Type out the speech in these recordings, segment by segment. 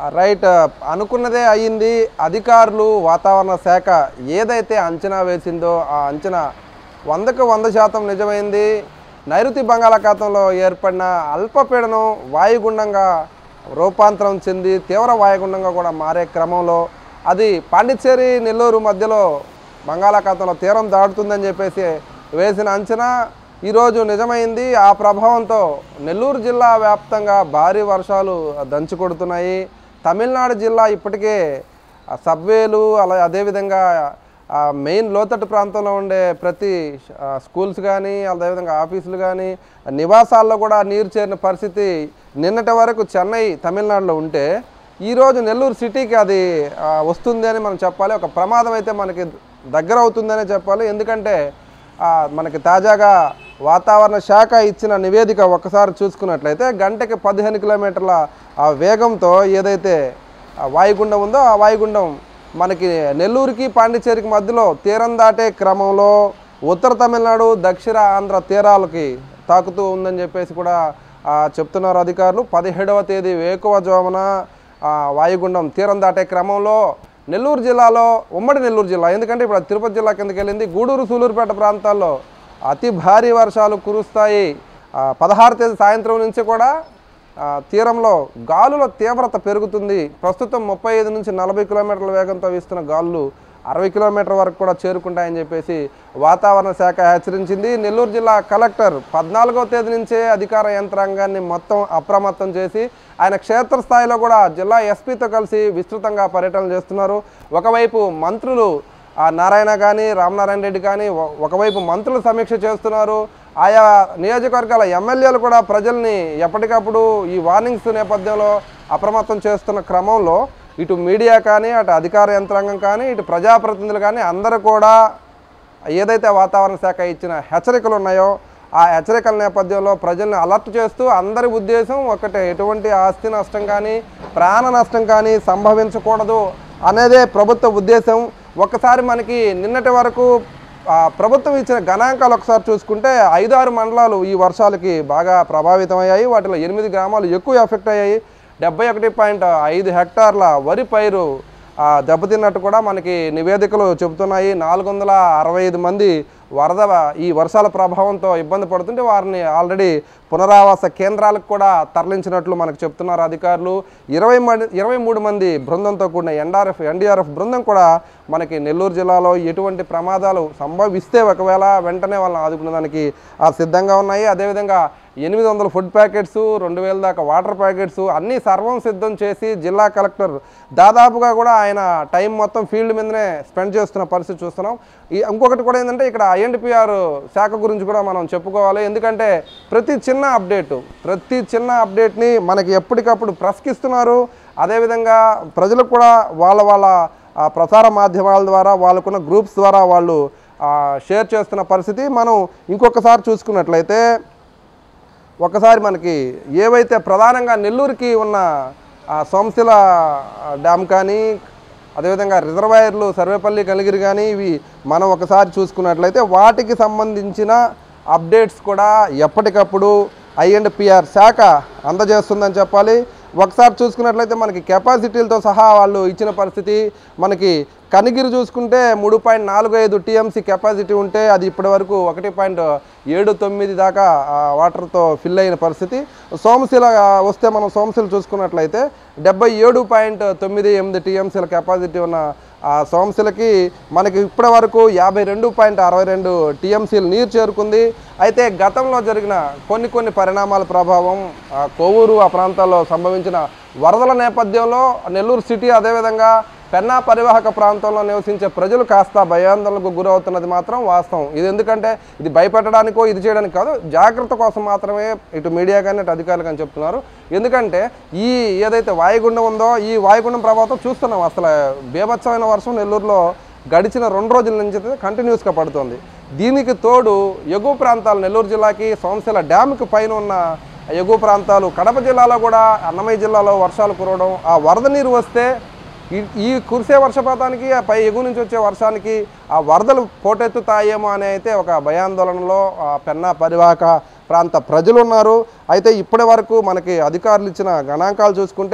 Right అనుకున్నదే అయ్యింది అధికారులు వాతావరణ శాఖ ఏదైతే అంచనా వేసిందో ఆ అంచనా వందకు వంద శాతం నిజమైంది నైరుతి బంగాళాఖాతంలో ఏర్పడిన అల్పపీడనం వాయుగుండంగా రూపాంతరం చెంది తీవ్ర వాయుగుండంగా కూడా మారే క్రమంలో అది పాండిచ్చేరి నెల్లూరు మధ్యలో బంగాళాఖాతంలో తీరం దాటుతుందని చెప్పేసి వేసిన అంచనా ఈరోజు నిజమైంది ఆ ప్రభావంతో నెల్లూరు జిల్లా వ్యాప్తంగా భారీ వర్షాలు దంచి కొడుతున్నాయి తమిళనాడు జిల్లా ఇప్పటికే ఆ సబ్వేలు అలా అదేవిధంగా ఆ మెయిన్ లోతట్టు ప్రాంతంలో ఉండే ప్రతి ఆ, స్కూల్స్ కానీ అదేవిధంగా ఆఫీసులు కానీ నివాసాల్లో కూడా నీరు చేరిన పరిస్థితి నిన్నటి వరకు చెన్నై తమిళనాడులో ఉంటే ఈరోజు నెల్లూరు సిటీకి అది ఆ, వస్తుంది అని మనం చెప్పాలి ఒక ప్రమాదం అయితే మనకి దగ్గర అవుతుందనే చెప్పాలి ఎందుకంటే ఆ, మనకి తాజాగా వాతావరణ శాఖ ఇచ్చిన నివేదిక ఒకసారి చూసుకున్నట్లయితే గంటకి పదిహేను కిలోమీటర్ల ఆ వేగంతో ఏదైతే ఆ వాయుగుండం ఉందో ఆ వాయుగుండం మనకి నెల్లూరుకి పాండిచ్చేరికి మధ్యలో తీరం దాటే క్రమంలో ఉత్తర తమిళనాడు దక్షిణ ఆంధ్ర తీరాలకి తాకుతూ ఉందని చెప్పేసి కూడా ఆ, చెప్తున్నారు అధికారులు పదిహేడవ తేదీ వేకువజామున ఆ, వాయుగుండం తీరం దాటే క్రమంలో నెల్లూరు జిల్లాలో ఉమ్మడి నెల్లూరు జిల్లా ఎందుకంటే ఇప్పుడు అది తిరుపతి జిల్లా కిందకి వెళ్ళింది గూడూరు సూలూరుపేట ప్రాంతాల్లో అతి భారీ వర్షాలు కురుస్తాయి ఆ, పదహారు తేదీ సాయంత్రం నుంచి కూడా ఆ, తీరంలో గాలుల తీవ్రత పెరుగుతుంది ప్రస్తుతం ముప్పై ఐదు నుంచి నలభై కిలోమీటర్ల వేగంతో వీస్తున్న గాలులు అరవై కిలోమీటర్ల వరకు కూడా చేరుకుంటాయని చెప్పేసి వాతావరణ శాఖ హెచ్చరించింది నెల్లూరు జిల్లా కలెక్టర్ పద్నాలుగో తేదీ నుంచే అధికార యంత్రాంగాన్ని మొత్తం అప్రమత్తం చేసి ఆయన క్షేత్రస్థాయిలో కూడా జిల్లా ఎస్పీతో కలిసి విస్తృతంగా పర్యటన చేస్తున్నారు ఒకవైపు మంత్రులు ఆ నారాయణ కానీ రామనారాయణ రెడ్డి కానీ ఒ- ఒకవైపు మంత్రులు సమీక్ష చేస్తున్నారు ఆయా నియోజకవర్గాల ఎమ్మెల్యేలు కూడా ప్రజల్ని ఎప్పటికప్పుడు ఈ వార్నింగ్స్ నేపథ్యంలో అప్రమత్తం చేస్తున్న క్రమంలో ఇటు మీడియా కానీ అటు అధికార యంత్రాంగం కానీ ఇటు ప్రజాప్రతినిధులు కానీ అందరూ కూడా ఏదైతే వాతావరణ శాఖ ఇచ్చిన హెచ్చరికలు ఉన్నాయో ఆ హెచ్చరికల నేపథ్యంలో ప్రజల్ని అలర్ట్ చేస్తూ అందరి ఉద్దేశం ఒకటే ఎటువంటి ఆస్తి నష్టం కానీ ప్రాణ నష్టం కానీ సంభవించకూడదు అనేదే ప్రభుత్వ ఉద్దేశం ఒకసారి మనకి నిన్నటి వరకు ఆ, ప్రభుత్వం ఇచ్చిన గణాంకాలు ఒకసారి చూసుకుంటే ఐదారు మండలాలు ఈ వర్షాలకి బాగా ప్రభావితమయ్యాయి వాటిలో ఎనిమిది గ్రామాలు ఎక్కువ ఎఫెక్ట్ అయ్యాయి డెబ్బై ఒకటి పాయింట్ ఐదు హెక్టార్ల వరి పైరు ఆ, దెబ్బతిన్నట్టు కూడా మనకి నివేదికలు చెబుతున్నాయి నాలుగు వందల అరవై ఐదు మంది వరద ఈ వర్షాల ప్రభావంతో ఇబ్బంది పడుతుంటే వారిని ఆల్రెడీ పునరావాస కేంద్రాలకు కూడా తరలించినట్లు మనకు చెప్తున్నారు అధికారులు ఇరవై మంది ఇరవై మూడు మంది బృందంతో కూడిన ఎన్డీఆర్ఎఫ్ ఎన్డీఆర్ఎఫ్ బృందం కూడా మనకి నెల్లూరు జిల్లాలో ఎటువంటి ప్రమాదాలు సంభవిస్తే ఒకవేళ వెంటనే వాళ్ళని ఆదుకునేదానికి ఆ సిద్ధంగా ఉన్నాయి అదేవిధంగా ఎనిమిది వందల ఫుడ్ ప్యాకెట్స్ రెండు వేల దాకా వాటర్ ప్యాకెట్స్ అన్నీ సర్వం సిద్ధం చేసి జిల్లా కలెక్టర్ దాదాపుగా కూడా ఆయన టైం మొత్తం ఫీల్డ్ మీదనే స్పెండ్ చేస్తున్న పరిస్థితి చూస్తున్నాం ఈ ఇంకొకటి కూడా ఏంటంటే ఇక్కడ ఐఎన్టీపీఆర్ శాఖ గురించి కూడా మనం చెప్పుకోవాలి ఎందుకంటే ప్రతి చిన్న అప్డేట్ ప్రతి చిన్న అప్డేట్ని మనకి ఎప్పటికప్పుడు ప్రశ్నిస్తున్నారు అదేవిధంగా ప్రజలకు కూడా వాళ్ళ వాళ్ళ ఆ, ప్రసార మాధ్యమాల ద్వారా వాళ్ళకున్న గ్రూప్స్ ద్వారా వాళ్ళు ఆ, షేర్ చేస్తున్న పరిస్థితి మనం ఇంకొకసారి చూసుకున్నట్లయితే ఒకసారి మనకి ఏవైతే ప్రధానంగా నెల్లూరుకి ఉన్న ఆ సోమశిల ఆ, డ్యామ్ కానీ అదేవిధంగా రిజర్వాయర్లు సర్వేపల్లి కలిగిరి కానీ ఇవి మనం ఒకసారి చూసుకున్నట్లయితే వాటికి సంబంధించిన అప్డేట్స్ కూడా ఎప్పటికప్పుడు ఐ అండ్ పిఆర్ శాఖ అందజేస్తుందని చెప్పాలి ఒకసారి చూసుకున్నట్లయితే మనకి కెపాసిటీలతో సహా వాళ్ళు ఇచ్చిన పరిస్థితి మనకి కనిగిరి చూసుకుంటే మూడు పాయింట్ నాలుగు ఐదు టీఎంసీ కెపాసిటీ ఉంటే అది ఇప్పటి వరకు ఒకటి పాయింట్ ఏడు తొమ్మిది దాకా ఆ, వాటర్తో ఫిల్ అయిన పరిస్థితి సోమశిల ఆ, వస్తే మనం సోమశిల చూసుకున్నట్లయితే డెబ్బై ఏడు పాయింట్ తొమ్మిది ఎనిమిది టీఎంసీల కెపాసిటీ ఉన్న ఆ సోమశిలకి మనకి ఇప్పటి వరకు యాభై రెండు పాయింట్ అరవై రెండు టీఎంసీలు నీరు చేరుకుంది అయితే గతంలో జరిగిన కొన్ని కొన్ని పరిణామాల ప్రభావం ఆ, కోవూరు ఆ ప్రాంతాల్లో సంభవించిన వరదల నేపథ్యంలో నెల్లూరు సిటీ అదేవిధంగా పెన్నా పరివాహక ప్రాంతంలో నివసించే ప్రజలు కాస్త భయాందోళనకు గురవుతున్నది మాత్రం వాస్తవం ఇది ఎందుకంటే ఇది భయపెట్టడానికో ఇది చేయడానికి కాదు జాగ్రత్త కోసం మాత్రమే ఇటు మీడియా కానీ ఇటు అధికారులు కానీ చెప్తున్నారు ఎందుకంటే ఈ ఏదైతే వాయుగుండం ఉందో ఈ వాయుగుండం ప్రభావం చూస్తున్నాం అసలు బీభత్సమైన వర్షం నెల్లూరులో గడిచిన రెండు రోజుల నుంచి అయితే కంటిన్యూస్గా పడుతుంది దీనికి తోడు ఎగువ ప్రాంతాలు నెల్లూరు జిల్లాకి సోమశిల డ్యామ్కి పైన ఉన్న ఎగువ ప్రాంతాలు కడప జిల్లాలో కూడా అన్నమయ్య జిల్లాలో వర్షాలు కురవడం ఆ వరద నీరు వస్తే ఈ- ఈ కురిసే వర్షపాతానికి ఆ పై ఎగువ నుంచి వచ్చే వర్షానికి ఆ వరదలు పోటెత్తుతాయేమో అని అయితే ఒక భయాందోళనలో ఆ పెన్నా పరివాహక ప్రాంత ప్రజలు ఉన్నారు అయితే ఇప్పటి వరకు మనకి అధికారులు ఇచ్చిన గణాంకాలు చూసుకుంటే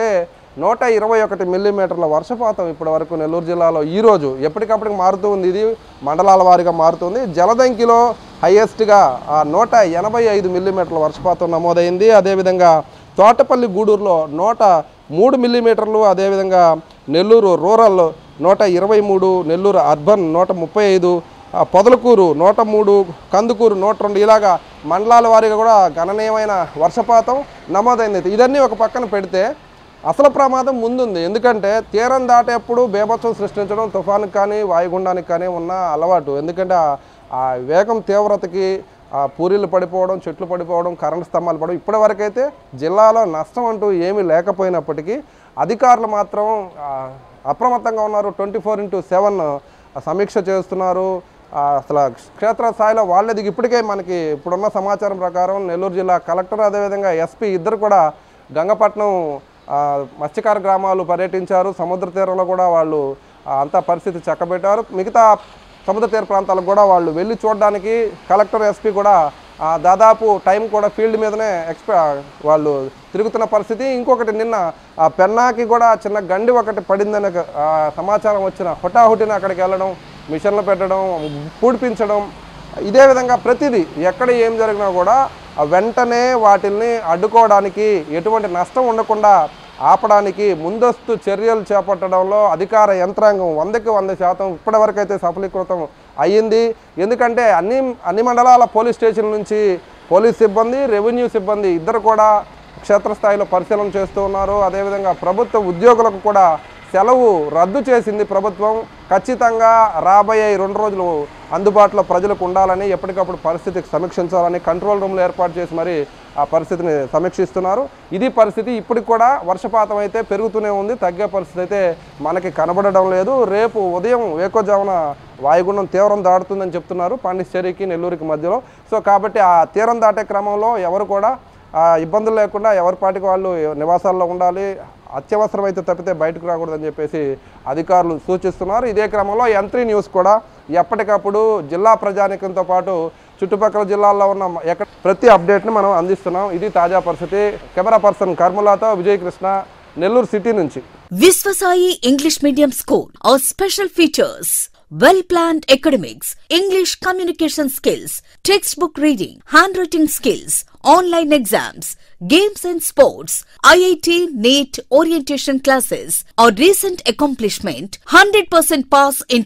నూట ఇరవై ఒకటి మిల్లీమీటర్ల వర్షపాతం ఇప్పటి వరకు నెల్లూరు జిల్లాలో ఈరోజు ఎప్పటికప్పటికి మారుతూ ఉంది ఇది మండలాల వారీగా మారుతుంది జలదంకిలో హైయెస్ట్గా ఆ నూట ఎనభై ఐదు మిల్లీమీటర్ల వర్షపాతం నమోదైంది అదేవిధంగా తోటపల్లి గూడూరులో నూట మూడు మిల్లీమీటర్లు అదేవిధంగా నెల్లూరు రూరల్ నూట ఇరవై మూడు నెల్లూరు అర్బన్ నూట ముప్పై ఐదు ఆ, పొదలకూరు నూట మూడు కందుకూరు నూట రెండు ఇలాగా మండలాల వారీగా కూడా గణనీయమైన వర్షపాతం నమోదైంది ఇదన్నీ ఒక పక్కన పెడితే అసలు ప్రమాదం ముందుంది ఎందుకంటే తీరం దాటేప్పుడు బేభత్సం సృష్టించడం తుఫానుకి కానీ వాయుగుండానికి కానీ ఉన్న అలవాటు ఎందుకంటే ఆ- ఆ వేగం తీవ్రతకి ఆ పూరీలు పడిపోవడం చెట్లు పడిపోవడం కరెంట్ స్తంభాలు పడడం ఇప్పటివరకైతే జిల్లాలో నష్టం అంటూ ఏమీ లేకపోయినప్పటికీ అధికారులు మాత్రం ఆ, అప్రమత్తంగా ఉన్నారు ట్వంటీ ఫోర్ ఇంటూ సెవెన్ సమీక్ష చేస్తున్నారు ఆ, అసలు క్షేత్రస్థాయిలో వాళ్ళే దిగి ఇప్పటికే మనకి ఇప్పుడున్న సమాచారం ప్రకారం నెల్లూరు జిల్లా కలెక్టర్ అదేవిధంగా ఎస్పీ ఇద్దరు కూడా గంగపట్నం ఆ, మత్స్యకార గ్రామాలు పర్యటించారు సముద్ర తీరంలో కూడా వాళ్ళు ఆ, అంతా పరిస్థితి చక్కబెట్టారు మిగతా సముద్ర తీర ప్రాంతాలకు కూడా వాళ్ళు వెళ్ళి చూడడానికి కలెక్టర్ ఎస్పీ కూడా ఆ, దాదాపు టైం కూడా ఫీల్డ్ మీదనే ఎక్స్పె వాళ్ళు తిరుగుతున్న పరిస్థితి ఇంకొకటి నిన్న ఆ పెన్నాకి కూడా చిన్న గండి ఒకటి పడిందనే ఒక, ఆ, సమాచారం వచ్చిన హుటాహుటిన అక్కడికి వెళ్ళడం మిషన్లు పెట్టడం పూడిపించడం ఇదే విధంగా ప్రతిదీ ఎక్కడ ఏం జరిగినా కూడా ఆ వెంటనే వాటిల్ని అడ్డుకోవడానికి ఎటువంటి నష్టం ఉండకుండా ఆపడానికి ముందస్తు చర్యలు చేపట్టడంలో అధికార యంత్రాంగం వందకి వంద శాతం ఇప్పటివరకైతే సఫలీకృతం అయ్యింది ఎందుకంటే అన్ని అన్ని మండలాల పోలీస్ స్టేషన్ నుంచి పోలీస్ సిబ్బంది రెవెన్యూ సిబ్బంది ఇద్దరు కూడా క్షేత్రస్థాయిలో పరిశీలన చేస్తూ ఉన్నారు అదేవిధంగా ప్రభుత్వ ఉద్యోగులకు కూడా సెలవు రద్దు చేసింది ప్రభుత్వం ఖచ్చితంగా రాబోయే ఈ రెండు రోజులు అందుబాటులో ప్రజలకు ఉండాలని ఎప్పటికప్పుడు పరిస్థితికి సమీక్షించాలని కంట్రోల్ రూమ్లు ఏర్పాటు చేసి మరి ఆ పరిస్థితిని సమీక్షిస్తున్నారు ఇది పరిస్థితి ఇప్పటికి కూడా వర్షపాతం అయితే పెరుగుతూనే ఉంది తగ్గే పరిస్థితి అయితే మనకి కనబడడం లేదు రేపు ఉదయం వేకోజామున వాయుగుండం తీవ్రం దాటుతుందని చెప్తున్నారు పాండిచ్చేరికి నెల్లూరుకి మధ్యలో సో కాబట్టి ఆ తీరం దాటే క్రమంలో ఎవరు కూడా ఆ, ఇబ్బందులు లేకుండా ఎవరి పాటికి వాళ్ళు నివాసాల్లో ఉండాలి అత్యవసరం అయితే తప్పితే బయటకు రాకూడదని చెప్పేసి అధికారులు సూచిస్తున్నారు ఇదే క్రమంలో ఎంత్రీ న్యూస్ కూడా ఎప్పటికప్పుడు జిల్లా ప్రజానికంతో పాటు చుట్టుపక్కల జిల్లాల్లో ఉన్న ఎక్కడ ప్రతి అప్డేట్ని మనం అందిస్తున్నాం ఇది తాజా పరిస్థితి కెమెరా పర్సన్ కర్ములాతో విజయ్ కృష్ణ నెల్లూరు సిటీ నుంచి Visvasai English Medium School. Our special features well planned academics, English communication skills, textbook reading, handwriting skills, online exams, games and sports, IIT NEET orientation classes. Our recent accomplishment 100% pass in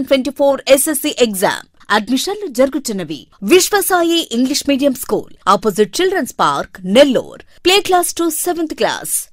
2024 SSC exam. అడ్మిషన్లు జరుగుతున్నవి Visvasai English medium school opposite children's park Nellore play class to seventh class